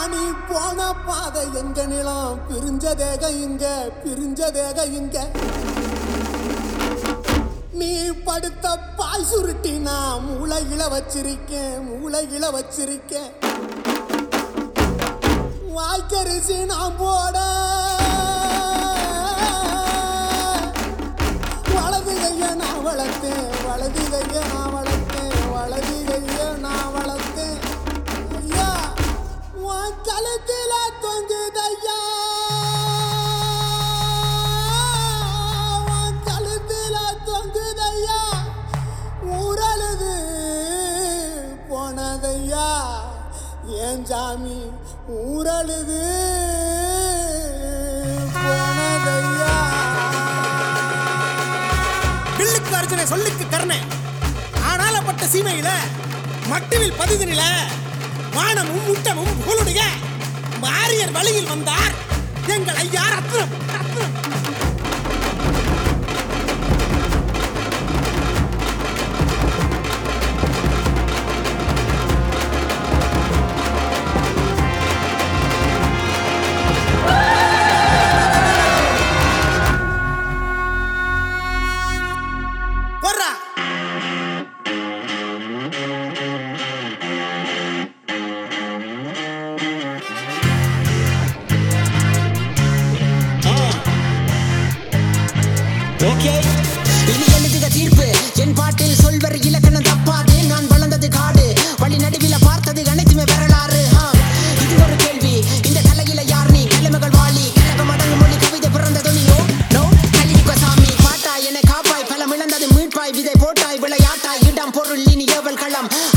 நீ போன பாதை எங்க நிலம் பிரிஞ்ச தேக இங்க பிரிஞ்ச தேக இங்க நீ படுத்த பாய் சுருட்டி நான் மூளையில வச்சிருக்கேன் மூளையில வச்சிருக்கேன் வாய்க்கரிசி நான் போட வலது கைய நான் வளர்த்தேன் வலது கைய நான் வளர்த்தேன் வலது கைய நான் வளர்த்தேன் ஐயா உன் கழுத்தில தொங்குதையா உன் கழுத்தில தொங்குதையா ஊரழுது போனதையா ஏன் சாமி ஊரழுது போனதையா வில்லுக்கு அர்ஜுன சொல்லுக்கு கர்ணன் ஆனாலப்பட்ட சீமையில மட்டுவில் பதிதனில வானமும் முட்டமும் புகழுடைய மாரியர் வழியில் வந்தார் எங்கள் ஐயா ரத்னம் ரத்னம் போடுறா ஓகே இனி எழுதுக தீர்ப்பு என் பாட்டில் சொல்வர் இலக்கணம் தப்பாது நான் வளர்ந்தது காடு வழி நடுவில பார்த்தது அனைத்துமே வரலாறு ஆ, இது ஒரு கேள்வி இந்த கலையில யார் நீ கிழமைகள் வாழி கழக மடங்கு மொழி கவிதை பிறந்த துணியோ நோ கலியுக சாமி பாட்டாய் என காப்பாய் பலம் இழந்தது மீட்பாய் விதை போட்டாய் விளையாட்டாய் இடம் பொருள் இனி ஏவல் களம்